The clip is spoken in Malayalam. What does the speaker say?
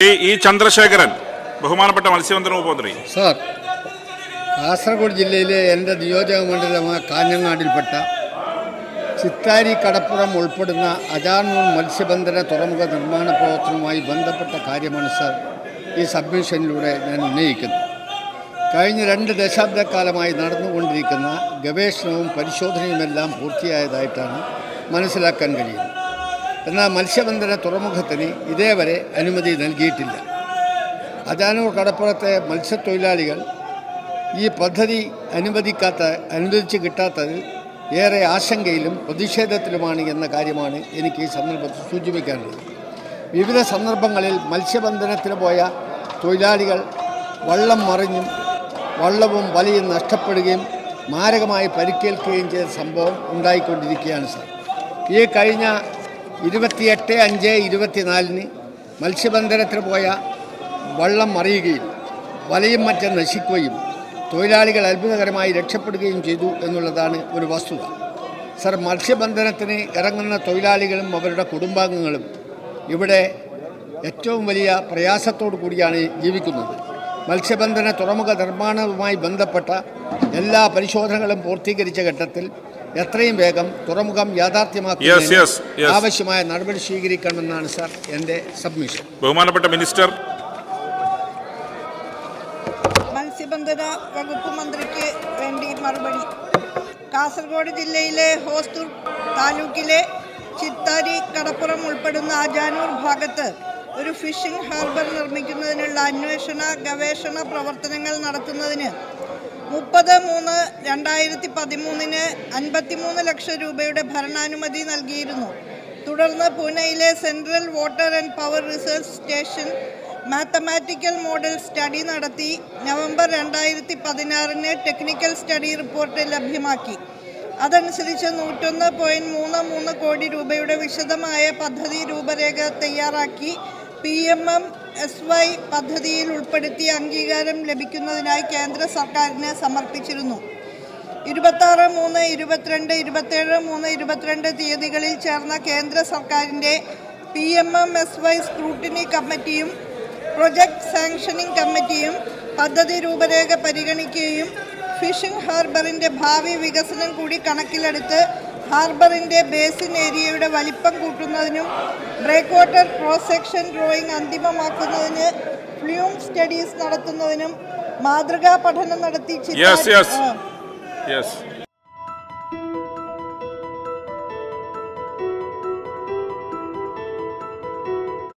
ടി ഇ ചന്ദ്രശേഖരൻ ബഹുമാനപ്പെട്ട മത്സ്യബന്ധന ഉപമന്ത്രി സാർ കാസർഗോഡ് ജില്ലയിലെ എൻ്റെ നിയോജക മണ്ഡലമായ കാഞ്ഞങ്ങാടിൽപ്പെട്ട ചിത്താരി കടപ്പുറം ഉൾപ്പെടുന്ന അജാർനൂർ മത്സ്യബന്ധന തുറമുഖ നിർമ്മാണ പ്രവർത്തനവുമായി ബന്ധപ്പെട്ട കാര്യമാണ് സാർ ഈ സബ്മിഷനിലൂടെ ഞാൻ ഉന്നയിക്കുന്നത് കഴിഞ്ഞ രണ്ട് ദശാബ്ദക്കാലമായി നടന്നുകൊണ്ടിരിക്കുന്ന ഗവേഷണവും പരിശോധനയുമെല്ലാം പൂർത്തിയായതായിട്ടാണ് മനസ്സിലാക്കാൻ കഴിയുന്നത് എന്നാൽ മത്സ്യബന്ധന തുറമുഖത്തിന് ഇതേവരെ അനുമതി നൽകിയിട്ടില്ല അജാനൂർ കടപ്പുറത്തെ മത്സ്യത്തൊഴിലാളികൾ ഈ പദ്ധതി അനുവദിക്കാത്ത അനുവദിച്ച് കിട്ടാത്തത് ഏറെ ആശങ്കയിലും പ്രതിഷേധത്തിലുമാണ് എന്ന കാര്യമാണ് എനിക്ക് ഈ സന്ദർഭത്തിൽ സൂചിപ്പിക്കാനുള്ളത് വിവിധ സന്ദർഭങ്ങളിൽ മത്സ്യബന്ധനത്തിന് പോയ തൊഴിലാളികൾ വള്ളം മറിഞ്ഞും വള്ളവും വലയും നഷ്ടപ്പെടുകയും മാരകമായി പരിക്കേൽക്കുകയും ചെയ്ത സംഭവം ഉണ്ടായിക്കൊണ്ടിരിക്കുകയാണ് സാർ ഈ കഴിഞ്ഞ ഇരുപത്തിയെട്ട് അഞ്ച് ഇരുപത്തിനാലിന് മത്സ്യബന്ധനത്തിന് പോയ വള്ളം മറിയുകയും വലയും മറ്റും നശിക്കുകയും തൊഴിലാളികൾ അത്ഭുതകരമായി രക്ഷപ്പെടുകയും ചെയ്തു എന്നുള്ളതാണ് ഒരു വസ്തുത സർ മത്സ്യബന്ധനത്തിന് ഇറങ്ങുന്ന തൊഴിലാളികളും അവരുടെ കുടുംബാംഗങ്ങളും ഇവിടെ ഏറ്റവും വലിയ പ്രയാസത്തോടു കൂടിയാണ് ജീവിക്കുന്നത് മത്സ്യബന്ധന തുറമുഖ നിർമ്മാണവുമായി ബന്ധപ്പെട്ട എല്ലാ പരിശോധനകളും പൂർത്തീകരിച്ച ഘട്ടത്തിൽ എത്രയും വേഗം തുറമുഖം Yes, യാഥാർത്ഥ്യമാക്കുന്നതിന് yes, yes. ആവശ്യമായ നടപടി സ്വീകരിക്കണമെന്നാണ് സാർ എൻ്റെ സബ്മിഷൻ ബഹുമാനപ്പെട്ട മിനിസ്റ്റർ മത്സ്യബന്ധന വകുപ്പ് മന്ത്രിക്ക് വേണ്ടി മറുപടി കാസർഗോഡ് ജില്ലയിലെ ഹോസ്തൂർ താലൂക്കിലെ ചിത്താരി കടപ്പുറം ഉൾപ്പെടുന്ന ആജാനൂർ ഭാഗത്ത് ഒരു ഫിഷിംഗ് ഹാർബർ നിർമ്മിക്കുന്നതിനുള്ള അന്വേഷണ ഗവേഷണ പ്രവർത്തനങ്ങൾ നടത്തുന്നതിന് മുപ്പത് മൂന്ന് രണ്ടായിരത്തി പതിമൂന്നിന് അൻപത്തിമൂന്ന് ലക്ഷം രൂപയുടെ ഭരണാനുമതി നൽകിയിരുന്നു തുടർന്ന് പൂനെയിലെ central water and power research station mathematical model study നടത്തി നവംബർ രണ്ടായിരത്തി പതിനാറിന് ടെക്നിക്കൽ സ്റ്റഡി റിപ്പോർട്ട് ലഭ്യമാക്കി അതനുസരിച്ച് നൂറ്റൊന്ന് പോയിന്റ് മൂന്ന് മൂന്ന് കോടി രൂപയുടെ വിശദമായ പദ്ധതി രൂപരേഖ തയ്യാറാക്കി P M M S Y പദ്ധതിയിൽ ഉൾപ്പെടുത്തി അംഗീകാരം ലഭിക്കുന്നതിനായി കേന്ദ്ര സർക്കാരിന് സമർപ്പിച്ചിരുന്നു ഇരുപത്താറ് മൂന്ന് ഇരുപത്തിരണ്ട് ഇരുപത്തേഴ് മൂന്ന് ഇരുപത്തിരണ്ട് തീയതികളിൽ ചേർന്ന കേന്ദ്ര സർക്കാരിൻ്റെ P M M S Y scrutiny കമ്മിറ്റിയും പ്രൊജക്ട് സാങ്ഷനിംഗ് കമ്മിറ്റിയും പദ്ധതി രൂപരേഖ പരിഗണിക്കുകയും ഫിഷിംഗ് ഹാർബറിൻ്റെ ഭാവി വികസനം കൂടി കണക്കിലെടുത്ത് ഹാർബറിൻ്റെ ബേസിൻ ഏരിയയുടെ വലിപ്പം കൂട്ടുന്നതിനും breakwater cross section drawing അന്തിമമാക്കുന്നതിന് ഫ്ലൂം സ്റ്റഡീസ് നടത്തുന്നതിനും മാതൃകാ പഠനം നടത്തി യെസ് ചിത്താരി- യെസ് ആ. യെസ്